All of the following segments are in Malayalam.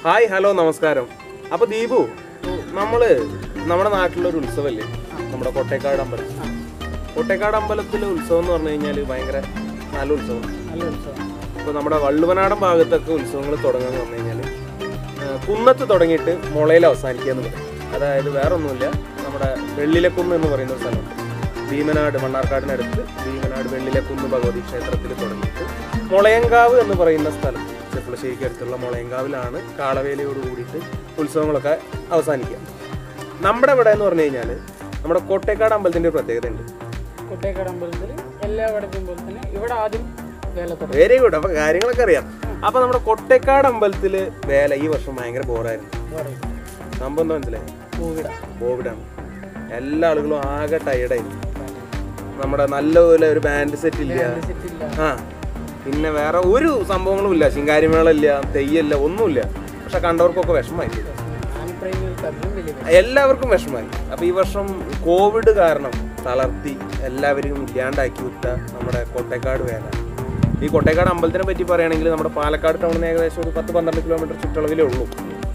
ഹായ് ഹലോ നമസ്കാരം അപ്പൊ ദീപു നമ്മള് നമ്മുടെ നാട്ടിലൊരു ഉത്സവല്ലേ നമ്മുടെ കൊട്ടേക്കാട് അമ്പലം കൊട്ടേക്കാട് അമ്പലത്തിലെ ഉത്സവം എന്ന് പറഞ്ഞു കഴിഞ്ഞാൽ ഭയങ്കര നല്ല ഉത്സവം നല്ല ഉത്സവം ഇപ്പൊ നമ്മുടെ വള്ളുവനാടൻ ഭാഗത്തൊക്കെ ഉത്സവങ്ങൾ തുടങ്ങാന്ന് പറഞ്ഞു കഴിഞ്ഞാൽ കുന്നത്ത് തുടങ്ങിയിട്ട് മുളയിൽ അവസാനിക്കുക എന്ന് പറയും അതായത് വേറെ ഒന്നുമില്ല നമ്മുടെ വെള്ളിലക്കുന്ന് എന്ന് പറയുന്ന ഒരു സ്ഥലമുണ്ട് ഭീമനാട് മണ്ണാർക്കാടിനടുത്ത് ഭീമനാട് വെള്ളിലക്കുന്ന് ഭഗവതി ക്ഷേത്രത്തിൽ തുടങ്ങിയിട്ട് മുളയങ്കാവ് എന്ന് പറയുന്ന സ്ഥലം ചെപ്പളശ്ശേരിക്ക് അടുത്തുള്ള മുളയങ്കാവിലാണ് കാളവേലയോട് കൂടിയിട്ട് ഉത്സവങ്ങളൊക്കെ അവസാനിക്കുക നമ്മുടെ ഇവിടെ എന്ന് പറഞ്ഞു കഴിഞ്ഞാൽ നമ്മുടെ കോട്ടേക്കാട് അമ്പലത്തിൻ്റെ ഒരു പ്രത്യേകത ഉണ്ട് കുട്ടേക്കാട് അമ്പലത്തിൽ എല്ലാ വടക്കും പോലെ തന്നെ ഇവിടെ ആദ്യം വേല തുടങ്ങി വെരി ഗുഡ് അപ്പൊ കാര്യങ്ങളൊക്കെ അറിയാം അപ്പൊ നമ്മുടെ കൊട്ടേക്കാട് അമ്പലത്തില് വേല ഈ വർഷം ഭയങ്കര ബോറായിരുന്നു പറയും സംഭവം എന്താ മനസ്സിലായി കോവിഡ കോവിഡാണ് എല്ലാ ആളുകളും ആകെ ടയർഡായിരുന്നു നമ്മുടെ നല്ലപോലെ ഒരു ബാൻഡ് സെറ്റ് ഇല്ല സെറ്റില്ല ആ പിന്നെ വേറെ ഒരു സംഭവങ്ങളും ഇല്ല ശിങ്കാരിമേള ഇല്ല തെയ്യല്ല ഒന്നുമില്ല പക്ഷെ കണ്ടവർക്കൊക്കെ വിഷമമായി ആനപ്രേമികൾക്ക് അതിലും വലിയ വില. എല്ലാവർക്കും വിഷമമായി അപ്പൊ ഈ വർഷം കോവിഡ് കാരണം തളർത്തി എല്ലാവരെയും ഇല്ലാണ്ടാക്കി വിട്ട നമ്മുടെ കോട്ടേക്കാട് വേല ഈ കോട്ടേക്കാട് അമ്പലത്തിനെ പറ്റി പറയുകയാണെങ്കിൽ നമ്മുടെ പാലക്കാട് ടൗണിന് ഏകദേശം ഒരു പത്ത് പന്ത്രണ്ട് കിലോമീറ്റർ ചുറ്റളവിലേ ഉള്ളൂ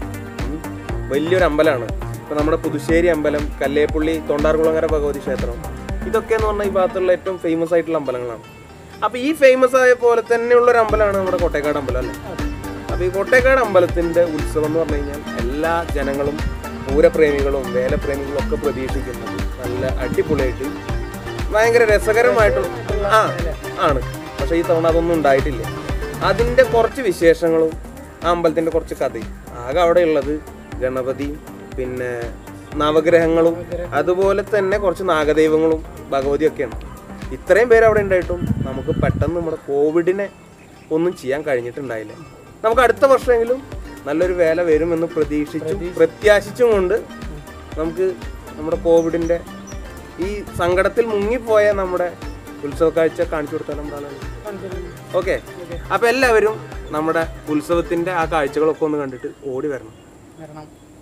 ഉം. വലിയൊരു അമ്പലമാണ് ഇപ്പൊ നമ്മുടെ പുതുശ്ശേരി അമ്പലം കല്ലേപ്പുള്ളി തൊണ്ടാർകുളങ്ങര ഭഗവതി ക്ഷേത്രം ഇതൊക്കെ എന്ന് പറഞ്ഞാൽ ഈ ഭാഗത്തുള്ള ഏറ്റവും ഫേമസ് ആയിട്ടുള്ള അമ്പലങ്ങളാണ് അപ്പൊ ഈ ഫേമസ് ആയ പോലെ തന്നെയുള്ള ഒരു അമ്പലമാണ് നമ്മുടെ കോട്ടേക്കാട് അമ്പലം അല്ലേ അപ്പൊ ഈ കോട്ടേക്കാട് അമ്പലത്തിന്റെ ഉത്സവം എന്ന് പറഞ്ഞു കഴിഞ്ഞാൽ എല്ലാ ജനങ്ങളും പൂരപ്രേമികളും വേലപ്രേമികളും ഒക്കെ പ്രതീക്ഷിക്കുന്നത് നല്ല അടിപൊളിയായിട്ട് ഭയങ്കര രസകരമായിട്ടുള്ള ആ ആണ് പക്ഷെ ഈ തവണ അതൊന്നും ഉണ്ടായിട്ടില്ല അതിന്റെ കുറച്ച് വിശേഷങ്ങളും ആ അമ്പലത്തിന്റെ കുറച്ച് കഥയും ആകെ അവിടെ ഉള്ളത് ഗണപതി പിന്നെ നവഗ്രഹങ്ങളും അതുപോലെ തന്നെ കുറച്ച് നാഗദൈവങ്ങളും ഭഗവതിയും ഒക്കെയാണ് ഇത്രയും പേര് അവിടെ ഉണ്ടായിട്ടും നമുക്ക് പെട്ടെന്ന് നമ്മുടെ കോവിഡിനെ ഒന്നും ചെയ്യാൻ കഴിഞ്ഞിട്ടുണ്ടായില്ല നമുക്ക് അടുത്ത വർഷമെങ്കിലും നല്ലൊരു വേല വരുമെന്ന് പ്രതീക്ഷിച്ചും പ്രത്യാശിച്ചും കൊണ്ട് നമുക്ക് നമ്മുടെ കോവിഡിന്റെ ഈ സങ്കടത്തിൽ മുങ്ങിപ്പോയ നമ്മുടെ ഉത്സവ കാഴ്ച കാണിച്ചു കൊടുത്താൽ നമ്മുടെ ആളുകൾ കണ്ടിരുന്നു. ഓക്കെ അപ്പൊ എല്ലാവരും നമ്മുടെ ഉത്സവത്തിന്റെ ആ കാഴ്ചകളൊക്കെ ഒന്ന് കണ്ടിട്ട് ഓടി വരണം വരണം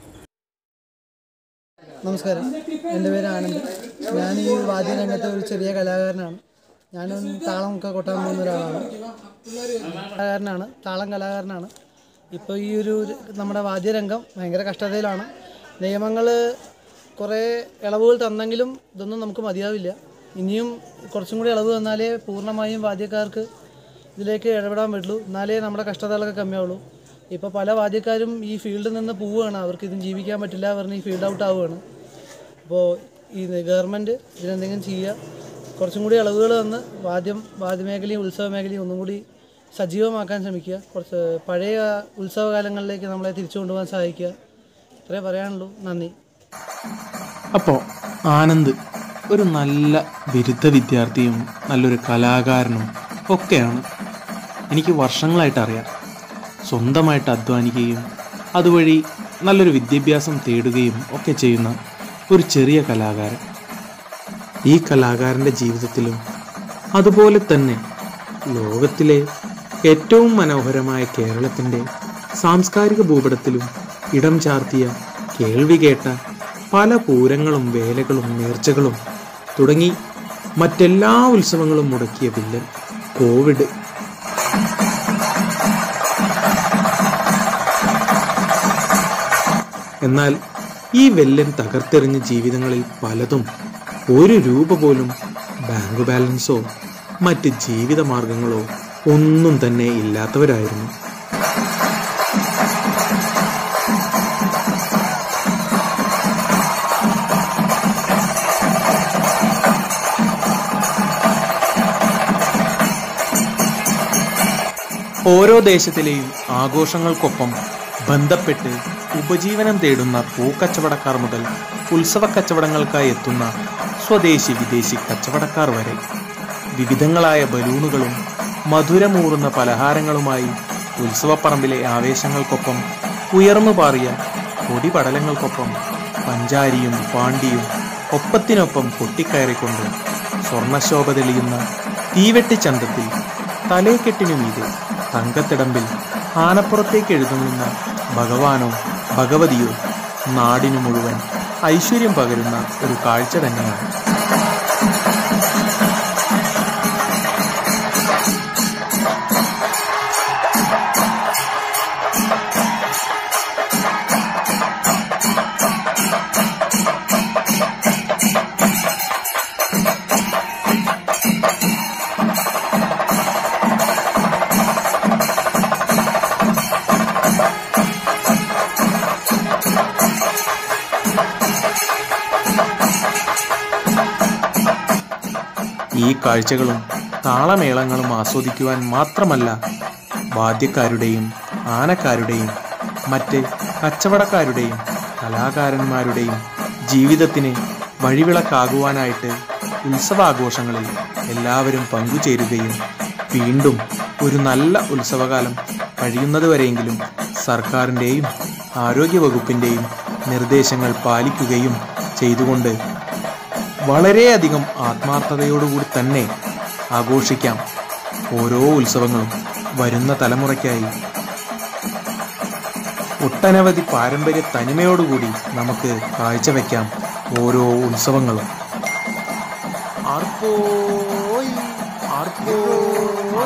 നമസ്കാരം എൻ്റെ പേര് ആനന്ദ് ഞാൻ ഈ വാദ്യരംഗത്തെ ഒരു ചെറിയ കലാകാരനാണ് ഞാനും താളമൊക്കെ കൊട്ടാൻ പോകുന്ന ഒരാളാണ് കലാകാരനാണ് താളം കലാകാരനാണ് ഇപ്പോൾ ഈ ഒരു നമ്മുടെ വാദ്യരംഗം ഭയങ്കര കഷ്ടതയിലാണ് നിയമങ്ങൾ കുറേ ഇളവുകൾ തന്നെങ്കിലും ഇതൊന്നും നമുക്ക് മതിയാവില്ല ഇനിയും കുറച്ചും കൂടി ഇളവ് തന്നാലേ പൂർണ്ണമായും വാദ്യക്കാർക്ക് ഇതിലേക്ക് ഇടപെടാൻ പറ്റുള്ളൂ എന്നാലേ നമ്മുടെ കഷ്ടതകളൊക്കെ കമ്മിയാവുള്ളൂ ഇപ്പോൾ പല വാദ്യക്കാരും ഈ ഫീൽഡിൽ നിന്ന് പോവുകയാണ് അവർക്ക് ഇതും ജീവിക്കാൻ പറ്റില്ല പറഞ്ഞ് ഈ ഫീൽഡ് ഔട്ട് ആവുകയാണ് അപ്പോൾ ഈ ഗവൺമെൻറ് ഇതിനെന്തെങ്കിലും ചെയ്യുക കുറച്ചും കൂടി ഇളവുകൾ തന്ന് വാദ്യം വാദ്യമേഖലയും ഉത്സവ മേഖലയും ഒന്നും കൂടി സജീവമാക്കാൻ ശ്രമിക്കുക കുറച്ച് പഴയ ഉത്സവകാലങ്ങളിലേക്ക് നമ്മളെ തിരിച്ചു കൊണ്ടുപോകാൻ സഹായിക്കുക ഇത്രേ പറയാനുള്ളൂ നന്ദി അപ്പോൾ ആനന്ദ് ഒരു നല്ല ബിരുദ വിദ്യാർത്ഥിയും നല്ലൊരു കലാകാരനും ഒക്കെയാണ് എനിക്ക് വർഷങ്ങളായിട്ട് അറിയാം സ്വന്തമായിട്ട് അധ്വാനിക്കുകയും അതുവഴി നല്ലൊരു വിദ്യാഭ്യാസം തേടുകയും ഒക്കെ ചെയ്യുന്ന ഒരു ചെറിയ കലാകാരൻ ഈ കലാകാരൻ്റെ ജീവിതത്തിലും അതുപോലെ തന്നെ ലോകത്തിലെ ഏറ്റവും മനോഹരമായ കേരളത്തിൻ്റെ സാംസ്കാരിക ഭൂപടത്തിലും ഇടം ചാർത്തിയ കേൾവി കേട്ട പല പൂരങ്ങളും വേലകളും നേർച്ചകളും തുടങ്ങി മറ്റെല്ലാ ഉത്സവങ്ങളും മുടക്കിയ വില്ലൻ കോവിഡ് എന്നാൽ ഈ വെല്ലൻ തകർത്തെറിഞ്ഞ ജീവിതങ്ങളിൽ പലതും ഒരു രൂപ പോലും ബാങ്ക് ബാലൻസോ മറ്റ് ജീവിത മാർഗങ്ങളോ ഒന്നും തന്നെ ഇല്ലാത്തവരായിരുന്നു ഓരോ ദേശത്തിലെയും ആഘോഷങ്ങൾക്കൊപ്പം ബന്ധപ്പെട്ട് ഉപജീവനം തേടുന്ന പൂക്കച്ചവടക്കാർ മുതൽ ഉത്സവ കച്ചവടങ്ങൾക്കായി എത്തുന്ന സ്വദേശി വിദേശി കച്ചവടക്കാർ വരെ വിവിധങ്ങളായ ബലൂണുകളും മധുരമൂറുന്ന പലഹാരങ്ങളുമായി ഉത്സവപ്പറമ്പിലെ ആവേശങ്ങൾക്കൊപ്പം ഉയർന്നു പാറിയ പൊടിപടലങ്ങൾക്കൊപ്പം പഞ്ചാരിയും പാണ്ടിയും ഒപ്പത്തിനൊപ്പം കൊട്ടിക്കയറിക്കൊണ്ട് സ്വർണശോഭ തെളിയുന്ന തീവെട്ടിച്ചന്തത്തിൽ തലേക്കെട്ടിനു മീതെ തങ്കത്തിടമ്പിൽ ആനപ്പുറത്തേക്ക് എഴുതുന്ന ഭഗവാനോ ഭഗവതിയോ നാടിനു മുഴുവൻ ഐശ്വര്യം പകരുന്ന ഒരു കാഴ്ച തന്നെയാണ് ഈ കാഴ്ചകളും താളമേളങ്ങളും ആസ്വദിക്കുവാൻ മാത്രമല്ല വാദ്യക്കാരുടെയും ആനക്കാരുടെയും മറ്റ് കച്ചവടക്കാരുടെയും കലാകാരന്മാരുടെയും ജീവിതത്തിന് വഴിവിളക്കാകുവാനായിട്ട് ഉത്സവാഘോഷങ്ങളിൽ എല്ലാവരും പങ്കുചേരുകയും വീണ്ടും ഒരു നല്ല ഉത്സവകാലം കഴിയുന്നതുവരെയെങ്കിലും സർക്കാരിൻ്റെയും ആരോഗ്യവകുപ്പിൻ്റെയും നിർദ്ദേശങ്ങൾ പാലിക്കുകയും ചെയ്തുകൊണ്ട് വളരെയധികം ആത്മാർത്ഥതയോടുകൂടി തന്നെ ആഘോഷിക്കാം ഓരോ ഉത്സവങ്ങളും വരുന്ന തലമുറയ്ക്കായി ഒട്ടനവധി പാരമ്പര്യ തനിമയോടുകൂടി നമുക്ക് കാഴ്ചവെക്കാം ഓരോ ഉത്സവങ്ങളും ആർപ്പോയ്, ആർപ്പോയ്,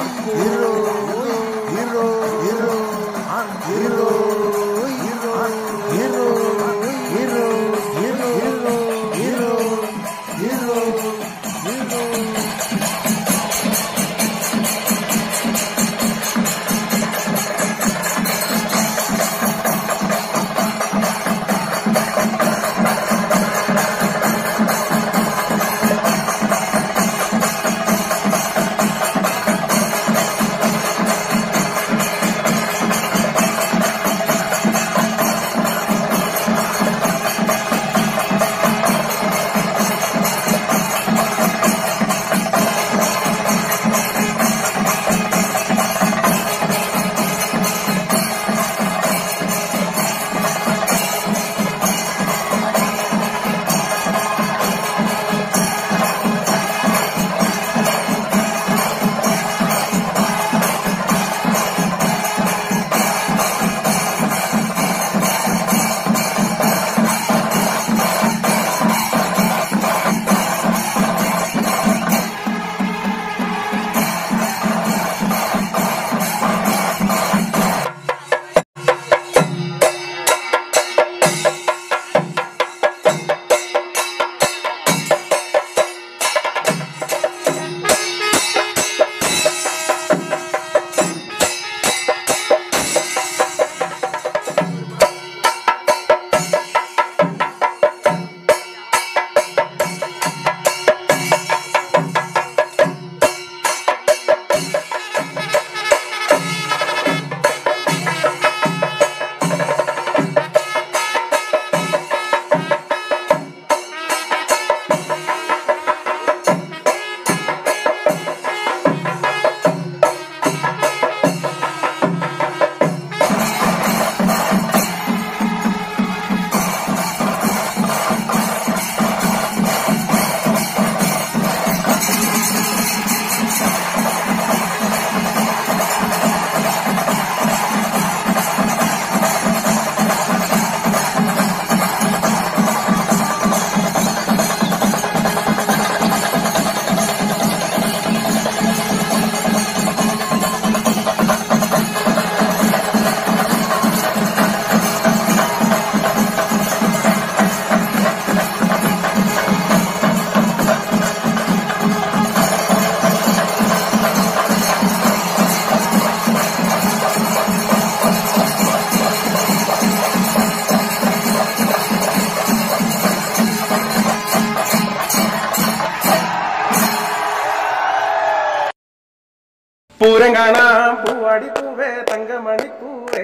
പൂരം കാണാം പൂവാടി പൂവേ തങ്കമണി പൂവേ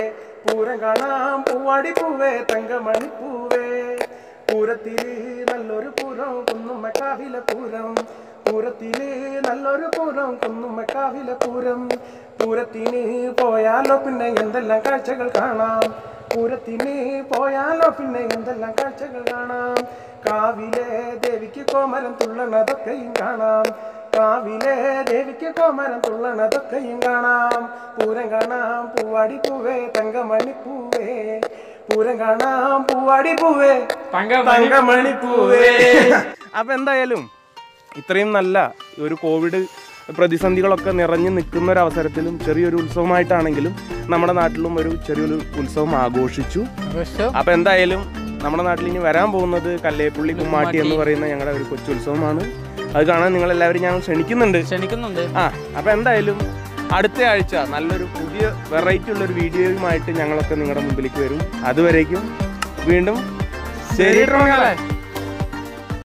പൂരം കാണാം പൂവാടി പൂവേ തങ്കമണി പൂവേ പൂരത്തില് നല്ലൊരു പൂരം കുന്നുമ്മക്കാവിലെ പൂരം പൂരത്തില് നല്ലൊരു പൂരം കുന്നുമ്മക്കാവിലെ പൂരം പൂരത്തിന് പോയാലോ പിന്നെ എന്തെല്ലാം കാഴ്ചകൾ കാണാം പൂരത്തിന് പോയാലോ പിന്നെ എന്തെല്ലാം കാഴ്ചകൾ കാണാം കാവിലെ ദേവിക്ക് കോമരം തുള്ളണതൊക്കെയും കാണാം കാവിലെ ദേവിക്ക് കോമരം തുള്ളണതൊക്കെയും കാണാം പൂരം കാണാം പൂവാടി പൂവേ തങ്കമണി പൂവേ പൂരം കാണാം പൂവാടി പൂവേ തങ്കമണി പൂവേ അപ്പൊ എന്തായാലും ഇത്രയും നല്ല ഒരു കോവിഡ് പ്രതിസന്ധികളൊക്കെ നിറഞ്ഞു നിൽക്കുന്ന ഒരു അവസരത്തിലും ചെറിയൊരു ഉത്സവമായിട്ടാണെങ്കിലും നമ്മുടെ നാട്ടിലും ഒരു ചെറിയൊരു ഉത്സവം ആഘോഷിച്ചു ആഘോഷം അപ്പൊ എന്തായാലും നമ്മുടെ നാട്ടിൽ ഇനി വരാൻ പോകുന്നത് കല്ലേപ്പുള്ളി കുമ്മാട്ടി എന്ന് പറയുന്ന ഞങ്ങളുടെ ഒരു കൊച്ചുത്സവമാണ് അത് കാണാൻ നിങ്ങൾ എല്ലാവരും ഞങ്ങൾ ക്ഷണിക്കുന്നുണ്ട് ക്ഷണിക്കുന്നുണ്ട് ആ അപ്പൊ എന്തായാലും അടുത്ത ആഴ്ച നല്ലൊരു പുതിയ വെറൈറ്റി ഉള്ള ഒരു വീഡിയോയുമായിട്ട് ഞങ്ങളൊക്കെ നിങ്ങളുടെ മുമ്പിലേക്ക് വരും അതുവരേക്കും വീണ്ടും ശരി ശരി